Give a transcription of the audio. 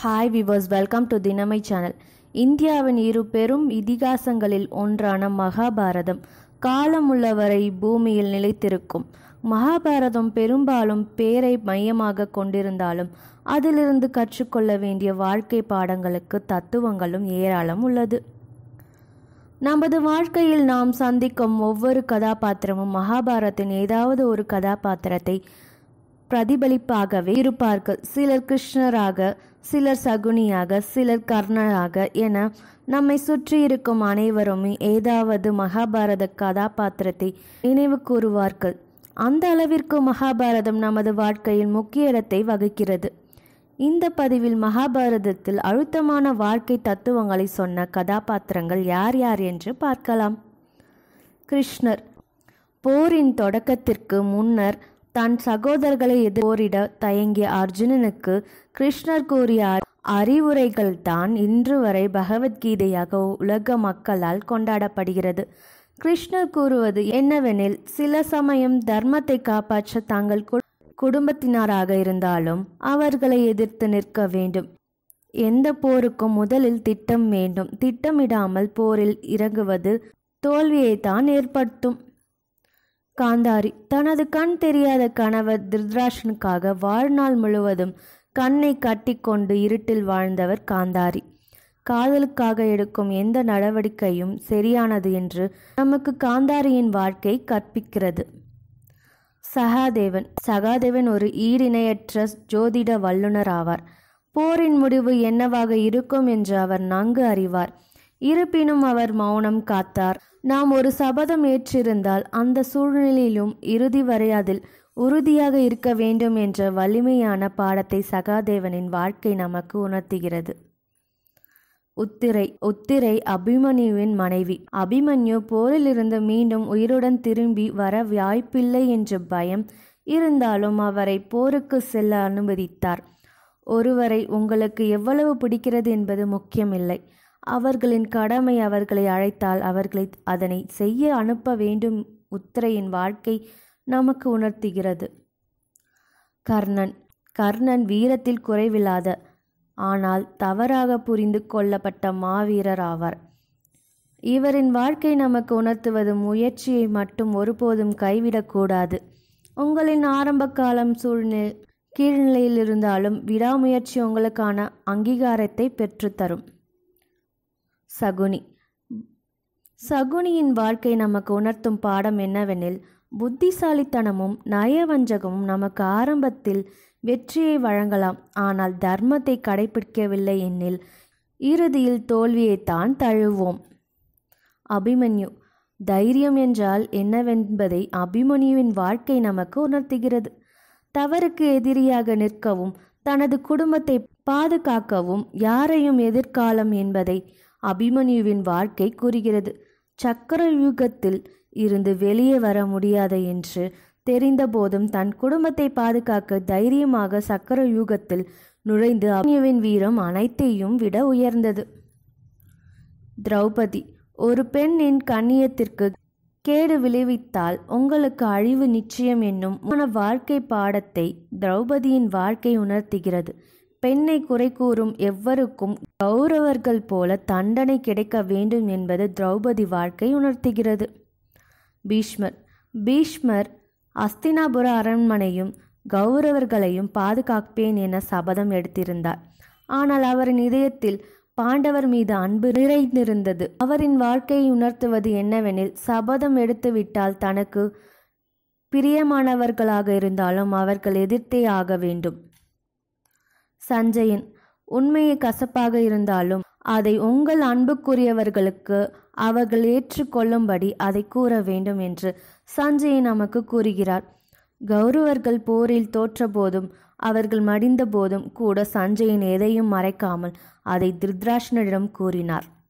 hi viewers welcome to தினமை channel இந்தியாவின் இரு பெரும் இதிகாசங்களில் ஒன்றான மகாபாரதம் காலமுள்ளவரை பூமியில் நிலைத்திருக்கும் மகாபாரதம் பெரும்பாலும் பேரை மையமாக கொண்டிருந்தாலும் அதிலிருந்து கற்றுக்கொள்ள வேண்டிய வாழ்க்கை பாடங்களுக்கு தத்துவங்களும் ஏராளம் உள்ளது நமது வாழ்க்கையில் நாம் சந்திக்கும் ஒவ்வொரு கதாபாத்திரமும் மகாபாரத்தின் ஏதாவது ஒரு கதாபாத்திரத்தை பிரதிபலிப்பாகவே இருப்பார்கள் சிலர் கிருஷ்ணராக சிலர் சகுனியாக சிலர் கர்ணராக என நம்மை சுற்றி இருக்கும் அனைவருமே ஏதாவது மகாபாரத கதாபாத்திரத்தை நினைவு கூறுவார்கள் அந்த அளவிற்கு மகாபாரதம் நமது வாழ்க்கையில் முக்கிய இடத்தை வகிக்கிறது இந்த பதிவில் மகாபாரதத்தில் அழுத்தமான வாழ்க்கை தத்துவங்களை சொன்ன கதாபாத்திரங்கள் யார் யார் என்று பார்க்கலாம் கிருஷ்ணர் போரின் தொடக்கத்திற்கு முன்னர் தன் சகோதரர்களை எதிர்போரிட தயங்கிய அர்ஜுனனுக்கு கிருஷ்ணர் கூறிய அறிவுரைகள் தான் இன்று வரை பகவத்கீதையாக உலக மக்களால் கொண்டாடப்படுகிறது கிருஷ்ணர் கூறுவது என்னவெனில் சில சமயம் தர்மத்தை காப்பாற்ற தாங்கள் குடும்பத்தினராக இருந்தாலும் அவர்களை எதிர்த்து நிற்க வேண்டும் எந்த போருக்கும் முதலில் திட்டம் வேண்டும் திட்டமிடாமல் போரில் இறங்குவது தோல்வியை தான் ஏற்படுத்தும் காந்தாரி தனது கண் தெரியாத கணவர் திருதராஷனுக்காக வாழ்நாள் முழுவதும் கண்ணை கட்டிக்கொண்டு இருட்டில் வாழ்ந்தவர் காந்தாரி காதலுக்காக எடுக்கும் எந்த நடவடிக்கையும் சரியானது என்று நமக்கு காந்தாரியின் வாழ்க்கை கற்பிக்கிறது சகாதேவன் சகாதேவன் ஒரு ஈடிணையற்ற ஜோதிட வல்லுனர் ஆவார் போரின் முடிவு என்னவாக இருக்கும் என்று அவர் நன்கு அறிவார் இருப்பினும் அவர் மௌனம் காத்தார் நாம் ஒரு சபதம் ஏற்றிருந்தால் அந்த சூழ்நிலையிலும் இறுதி வரை அதில் உறுதியாக இருக்க வேண்டும் என்ற வலிமையான பாடத்தை சகாதேவனின் வாழ்க்கை நமக்கு உணர்த்துகிறது உத்திரை உத்திரை அபிமன்யுவின் மனைவி அபிமன்யு போரிலிருந்து மீண்டும் உயிருடன் திரும்பி வர வாய்ப்பில்லை என்ற பயம் இருந்தாலும் அவரை போருக்கு செல்ல அனுமதித்தார் ஒருவரை உங்களுக்கு எவ்வளவு பிடிக்கிறது என்பது முக்கியமில்லை அவர்களின் கடமை அவர்களை அழைத்தால் அவர்களை அதனை செய்ய அனுப்ப வேண்டும் உத்திரையின் வாழ்க்கை நமக்கு உணர்த்துகிறது கர்ணன் கர்ணன் வீரத்தில் குறைவில்லாத ஆனால் தவறாக புரிந்து கொள்ளப்பட்ட மாவீரர் ஆவார் இவரின் வாழ்க்கை நமக்கு உணர்த்துவது முயற்சியை மட்டும் ஒருபோதும் கைவிடக்கூடாது உங்களின் ஆரம்ப காலம் சூழ்நிலை கீழ்நிலையில் இருந்தாலும் விடாமுயற்சி உங்களுக்கான அங்கீகாரத்தை பெற்றுத்தரும் சகுனி சகுனியின் வாழ்க்கை நமக்கு உணர்த்தும் பாடம் என்னவெனில் புத்திசாலித்தனமும் நயவஞ்சகமும் நமக்கு ஆரம்பத்தில் வெற்றியை வழங்கலாம் ஆனால் தர்மத்தை கடைபிடிக்கவில்லை எனில் இறுதியில் தோல்வியைத்தான் தழுவோம் அபிமன்யு தைரியம் என்றால் என்னவென்பதை அபிமன்யுவின் வாழ்க்கை நமக்கு உணர்த்துகிறது தவறுக்கு எதிரியாக நிற்கவும் தனது குடும்பத்தை பாதுகாக்கவும் யாரையும் எதிர்காலம் என்பதை அபிமன்யுவின் வாழ்க்கை கூறுகிறது சக்கர யுகத்தில் இருந்து வெளியே வர முடியாது என்று தெரிந்தபோதும் தன் குடும்பத்தை பாதுகாக்க தைரியமாக சக்கர யூகத்தில் நுழைந்து அபிமன்யுவின் வீரம் அனைத்தையும் விட உயர்ந்தது திரௌபதி ஒரு பெண்ணின் கண்ணியத்திற்கு கேடு விளைவித்தால் உங்களுக்கு அழிவு நிச்சயம் என்னும் வாழ்க்கை பாடத்தை திரௌபதியின் வாழ்க்கை உணர்த்துகிறது பெண்ணை குறை கூறும் எவ்வருக்கும் கௌரவர்கள் போல தண்டனை கிடைக்க வேண்டும் என்பது திரௌபதி வாழ்க்கை உணர்த்துகிறது பீஷ்மர் பீஷ்மர் அஸ்தினாபுர அரண்மனையும் கௌரவர்களையும் பாதுகாப்பேன் என சபதம் எடுத்திருந்தார் ஆனால் அவரின் இதயத்தில் பாண்டவர் மீது அன்பு நிறைந்திருந்தது அவரின் வாழ்க்கையை உணர்த்துவது என்னவெனில் சபதம் எடுத்துவிட்டால் தனக்கு பிரியமானவர்களாக இருந்தாலும் அவர்கள் எதிர்த்தே ஆக வேண்டும் சஞ்சயன் உண்மையை கசப்பாக இருந்தாலும் அதை உங்கள் அன்புக்குரியவர்களுக்கு அவர்கள் ஏற்றுக்கொள்ளும்படி அதை கூற வேண்டும் என்று சஞ்சயன் நமக்கு கூறுகிறார் கௌரவர்கள் போரில் தோற்றபோதும் அவர்கள் மடிந்த போதும் கூட சஞ்சயன் எதையும் மறைக்காமல் அதை திருத்ராஷ்ணனிடம் கூறினார்